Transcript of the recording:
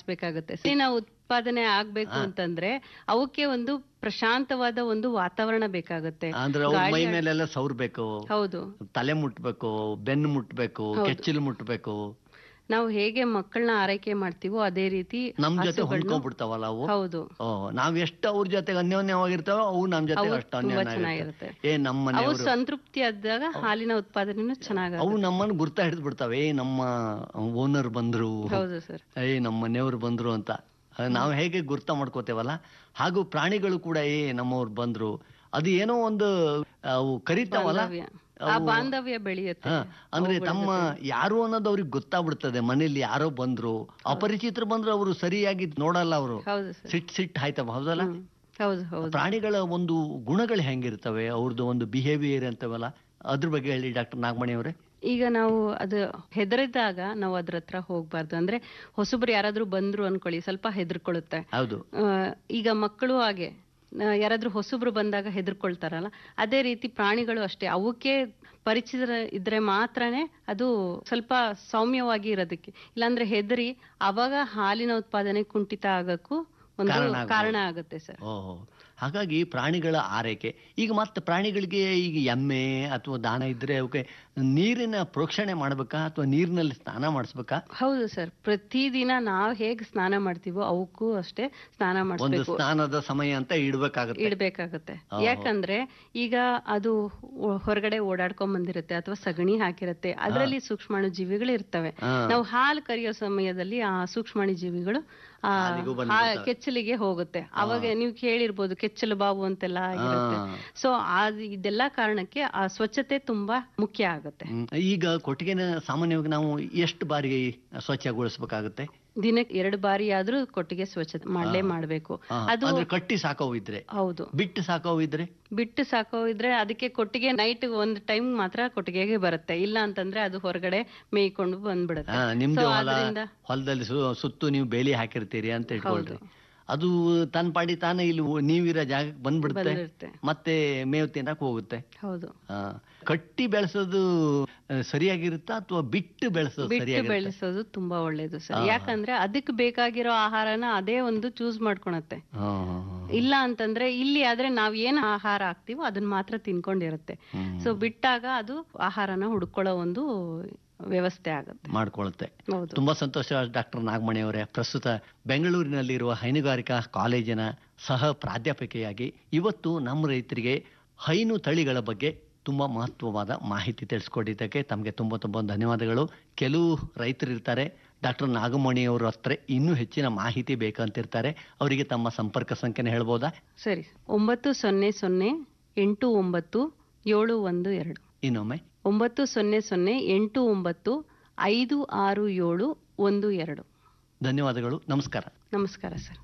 ಬೇಕಾಗುತ್ತೆ ಹಾಲಿನ ಉತ್ಪಾದನೆ ಆಗ್ಬೇಕು ಅಂತಂದ್ರೆ ಅವಕ್ಕೆ ಒಂದು ಪ್ರಶಾಂತವಾದ ಒಂದು ವಾತಾವರಣ ಬೇಕಾಗುತ್ತೆ ಅಂದ್ರೆ ಅವ್ರ ಗಾಳಿ ಮೈ ಆಡ್- ಮೇಲೆಲ್ಲ ಸೌರ್ಬೇಕು ಹೌದು ತಲೆ ಮುಟ್ಬೇಕು ಬೆನ್ನು ಮುಟ್ಬೇಕು ಕೆಚ್ಚಲು ಮುಟ್ಬೇಕು ನಾವು ಹೇಗೆ ಮಕ್ಕಳನ್ನ ಆರೈಕೆ ಮಾಡ್ತೀವೋ ಅದೇ ರೀತಿ ನಮ್ ಜೊತೆ ಹಸುಗಳ್ನು- ಹೊಂದ್ಕೊಂಡ್ಬಿಡ್ತಾವಲ್ಲ ಅವು ಹೌದು ಓ ನಾವ್ ಎಷ್ಟು ಅವ್ರ ಜೊತೆಗೆ ಅನ್ಯೋನ್ಯವಾಗಿರ್ತಾವ ಅವು ನಮ್ ಜೊತೆ ಅವು ಅಷ್ಟು ತುಂಬಾ ಅನ್ಯೋನ್ಯ ಚೆನ್ನಾಗಿರುತ್ತೆ. ಏ ನಮ್ಮ ಅವು ಮನೆಯವರು ಸಂತೃಪ್ತಿ ಆದಾಗ ಹಾಲಿನ ಉತ್ಪಾದನೆನೂ ಚೆನ್ನಾಗ ಅವು ನಮ್ಮನ್ನ ಗುರ್ತ ಹಿಡಿದು ಬಿಡ್ತಾವೆ ಏ ನಮ್ಮ ಓನರ್ ಬಂದ್ರು ಹೌದು ಸರ್ ಏ ನಮ್ಮ ಮನೆಯವ್ರು ಬಂದ್ರು ಅಂತ ಅಹ್, ನಾವು ಹೇಗೆ ಗುರ್ತ ಮಾಡ್ಕೋತೇವಲ್ಲ ಹಾಗೂ ಪ್ರಾಣಿಗಳು ಕೂಡ ಏ ನಮ್ಮವ್ರು ಬಂದ್ರು ಅದು ಏನೋ ಒಂದು ಅವು ಕರಿತಾವಲ್ಲ ಬಾಂಧವ್ಯ ಆ ಬಾಂಧವ್ಯ ಬೆಳೆಯುತ್ತೆ ಹ, ಅಂದ್ರೆ ತಮ್ಮ ಯಾರು ಅನ್ನೋದು ಅವ್ರಿಗೆ ಗೊತ್ತಾಗ್ಬಿಡ್ತದೆ ಮನೇಲಿ ಯಾರೋ ಬಂದ್ರು ಅಪರಿಚಿತರು ಬಂದ್ರು ಅವರು ಸರಿಯಾಗಿ ನೋಡಲ್ಲ ಅವರು ಹೌದು ಸರ್ ಸಿಟ್ ಸಿಟ್ ಆಯ್ತವ ಹೌದಲ್ಲ ಹ್ಮ್. ಹೌದು ಹೌದು ಪ್ರಾಣಿಗಳ ಒಂದು ಗುಣಗಳು ಹೆಂಗಿರ್ತವೆ ಅವ್ರದ್ದು ಒಂದು ಬಿಹೇವಿಯರ್ ಅಂತವಲ್ಲ ಅದ್ರ ಬಗ್ಗೆ ಹೇಳಿ ಡಾಕ್ಟರ್ ನಾಗಮಣಿ ಅವರೇ ಈಗ ನಾವು ಅದು ಹೆದರಿದಾಗ ನಾವು ಅದ್ರ ಹತ್ರ ಹೋಗ್ಬಾರ್ದು ಅಂದ್ರೆ ಹೊಸಬ್ರು ಯಾರಾದ್ರೂ ಬಂದ್ರು ಅನ್ಕೊಳ್ಳಿ ಸ್ವಲ್ಪ ಹೆದರ್ಕೊಳ್ಳುತ್ತೆ ಹೌದು ಆ, ಈಗ ಮಕ್ಕಳು ಹಾಗೆ ಆ, ಯಾರಾದ್ರೂ ಹೊಸಬ್ರು ಬಂದಾಗ ಹೆದರ್ಕೊಳ್ತಾರಲ್ಲ ಅದೇ ರೀತಿ ಪ್ರಾಣಿಗಳು ಅಷ್ಟೇ ಅವಕ್ಕೆ ಪರಿಚಿತ ಇದ್ರೆ ಮಾತ್ರನೇ ಅದು ಸ್ವಲ್ಪ ಸೌಮ್ಯವಾಗಿ ಇರೋದಕ್ಕೆ ಇಲ್ಲಾಂದ್ರೆ ಹೆದರಿ ಅವಾಗ ಹಾಲಿನ ಉತ್ಪಾದನೆ ಕುಂಠಿತ ಆಗಕ್ಕೂ ಒಂದು ಕಾರಣ ಆಗ್ಬೋದು. ಕಾರಣ ಆಗುತ್ತೆ ಸರ್ ಓಹೋ ಹಾಗಾಗಿ ಪ್ರಾಣಿಗಳ ಆರೈಕೆ ಈಗ ಮತ್ತೆ ಪ್ರಾಣಿಗಳಿಗೆ ಈಗ ಎಮ್ಮೆ ಅಥವಾ ದಾನ ಇದ್ರೆ ಅವಕ್ಕೆ ನೀರಿನ ಪ್ರೋಕ್ಷಣೆ ಮಾಡ್ಬೇಕಾ ಅಥವಾ ನೀರಿನಲ್ಲಿ ಸ್ನಾನ ಮಾಡಿಸ್ಬೇಕಾ ಹೌದು ಸರ್ ಪ್ರತಿದಿನ ನಾವ್ ಹೇಗ್ ಸ್ನಾನ ಮಾಡ್ತೀವೋ ಅವಕ್ಕೂ ಅಷ್ಟೇ ಸ್ನಾನ ಒಂದು ಮಾಡಿಸ್ಬೇಕು ಸ್ನಾನದ ಸಮಯ ಅಂತ ಇಡ್ಬೇಕಾಗುತ್ತೆ ಇಡ್ಬೇಕಾಗತ್ತೆ ಓಹೋ. ಯಾಕಂದ್ರೆ ಈಗ ಅದು ಒ- ಹೊರಗಡೆ ಓಡಾಡ್ಕೊಂಡ್ ಬಂದಿರುತ್ತೆ ಅಥವಾ ಸಗಣಿ ಹಾಕಿರುತ್ತೆ ಅದರಲ್ಲಿ ಸೂಕ್ಷ್ಮಾಣು ಜೀವಿಗಳು ಇರ್ತವೆ ಹಾ. ನಾವು ಹಾಲು ಕರಿಯೋ ಸಮಯದಲ್ಲಿ ಆ ಸೂಕ್ಷ್ಮಾಣು ಜೀವಿಗಳು ಆ ಹಾಲಿಗೂ ಹಾ- ಬಂದ್ಬಿಡ್ತವೆ. ಕೆಚ್ಚಲಿಗೆ ಹೋಗುತ್ತೆ ಅವಾಗ ನೀವು ಕೇಳಿರ್ಬೋದು ಕೆಚ್ಚಲು ಬಾವು ಅಂತೆಲ್ಲ ಆಗಿರುತ್ತೆ ಹಾ. ಸೊ ಇದೆಲ್ಲ ಕಾರಣಕ್ಕೆ ಆ ಸ್ವಚ್ಛತೆ ತುಂಬಾ ಮುಖ್ಯ ಆಗುತ್ತೆ ಹ್ಮ್. ಈಗ ಕೊಟ್ಟಿಗೆನ ಸಾಮಾನ್ಯವಾಗಿ ನಾವು ಎಷ್ಟು ಬಾರಿ ಸ್ವಚ್ಛಗೊಳಿಸ್ಬೇಕಾಗುತ್ತೆ ದಿನಕ್ಕೆ ಎರಡು ಬಾರಿ ಆದ್ರೂ ಕೊಟ್ಟಿಗೆ ಸ್ವಚ್ಛತೆ ಮಾಡ್ಲೇ ಮಾಡ್ಬೇಕು ಹಾ, ಅದು ಅಂದ್ರೆ ಕಟ್ಟಿ ಸಾಕೋವು ಇದ್ರೆ ಹೌದು ಬಿಟ್ಟು ಸಾಕೋವು ಇದ್ರೆ ಬಿಟ್ಟು ಸಾಕೋ ಇದ್ರೆ ಅದಕ್ಕೆ ಕೊಟ್ಟಿಗೆ ನೈಟ್ ಒಂದ್ ಟೈಮ್ ಮಾತ್ರ ಕೊಟ್ಟಿಗೆಗೆ ಬರುತ್ತೆ ಇಲ್ಲ ಅಂತಂದ್ರೆ ಅದು ಹೊರಗಡೆ ಮೇಯ್ಕೊಂಡು ಬಂದ್ಬಿಡುತ್ತೆ ಹಾ, ನಿಮ್ದು So, ಹೊಲ ಅದ್ರಿಂದ ಹೊಲದಲ್ಲಿ ಸು- ಸುತ್ತು ನೀವು ಬೇಲಿ ಹಾಕಿರ್ತೀರಿ ಅಂತ ಇಟ್ಕೊಳ್ರಿ ಅದು ತನ್ನ ಪಾಡಿ ತಾನೇ ಇಲ್ಲಿ ಉ- ನೀವಿರೋ ಜಾಗಕ್ಕೆ ಬಂದ್ಬಿಡುತ್ತೆ ಬಂದಿರುತ್ತೆ ಮತ್ತೆ ಮೇವು ತಿನ್ನಕ್ ಹೋಗುತ್ತೆ ಹೌದು ಆ, ಕಟ್ಟಿ ಬೆಳೆಸೋದು ಆ, ಸರಿಯಾಗಿರುತ್ತಾ ಅಥವಾ ಬಿಟ್ಟು ಬೆಳೆಸೋದು ಬಿಟ್ಟು ಸರಿಯಾಗಿರುತ್ತೆ ಬೆಳೆಸೋದು ತುಂಬಾ ಒಳ್ಳೇದು ಸರ್ ಯಾಕಂದ್ರೆ ಅದಕ್ಕೆ ಬೇಕಾಗಿರೋ ಆಹಾರನ ಅದೇ ಒಂದು ಚೂಸ್ ಮಾಡ್ಕೊಳತ್ತೆ ಹಾ, ಹಾ, ಹಾ. ಇಲ್ಲ ಅಂತಂದ್ರೆ ಇಲ್ಲಿ ಆದ್ರೆ ನಾವ್ ಏನ್ ಆಹಾರ ಹಾಕ್ತಿವೋ ಅದನ್ನ ಮಾತ್ರ ತಿನ್ಕೊಂಡಿರುತ್ತೆ ಹ್ಮ್. ಸೊ ಬಿಟ್ಟಾಗ ಅದು ಆಹಾರನ ಹುಡ್ಕೊಳ್ಳೋ ಒಂದು ವ್ಯವಸ್ಥೆ ಆಗುತ್ತೆ ಮಾಡ್ಕೊಳುತ್ತೆ ಹೌದು ತುಂಬಾ ಸಂತೋಷ ಡಾಕ್ಟರ್ ನಾಗಮಣಿ ಅವರೇ ಪ್ರಸ್ತುತ ಬೆಂಗಳೂರಿನಲ್ಲಿರುವ ಹೈನುಗಾರಿಕಾ ಕಾಲೇಜಿನ ಸಹ ಪ್ರಾಧ್ಯಾಪಕಿಯಾಗಿ ಇವತ್ತು ನಮ್ಮ ರೈತರಿಗೆ ಹೈನು ತಳಿಗಳ ಬಗ್ಗೆ ತುಂಬಾ ಮಹತ್ವವಾದ ಮಾಹಿತಿ ತಿಳಿಸ್ಕೊಟ್ಟಿದ್ದಕ್ಕೆ ತಮಗೆ ತುಂಬಾ ತುಂಬಾ ಧನ್ಯವಾದಗಳು ಕೆಲವು ರೈತರು ಇರ್ತಾರೆ ಡಾಕ್ಟರ್ ನಾಗಮಣಿ ಅವರ ಹತ್ರ ಇನ್ನೂ ಹೆಚ್ಚಿನ ಮಾಹಿತಿ ಬೇಕಂತಿರ್ತಾರೆ ಅವರಿಗೆ ತಮ್ಮ ಸಂಪರ್ಕ ಸಂಖ್ಯೆನ ಹೇಳ್ಬೋದಾ ಸರಿ ಒಂಬತ್ತು ಸೊನ್ನೆ ಸೊನ್ನೆ ಎಂಟು ಒಂಬತ್ತು ಏಳು ಒಂದು ಎರಡು ಇನ್ನೊಮ್ಮೆ ಒಂಬತ್ತು ಸೊನ್ನೆ ಸೊನ್ನೆ ಎಂಟು ಒಂಬತ್ತು ಐದು ಆರು ಏಳು ಒಂದು ಎರಡು ಧನ್ಯವಾದಗಳು ನಮಸ್ಕಾರ ನಮಸ್ಕಾರ ಸರ್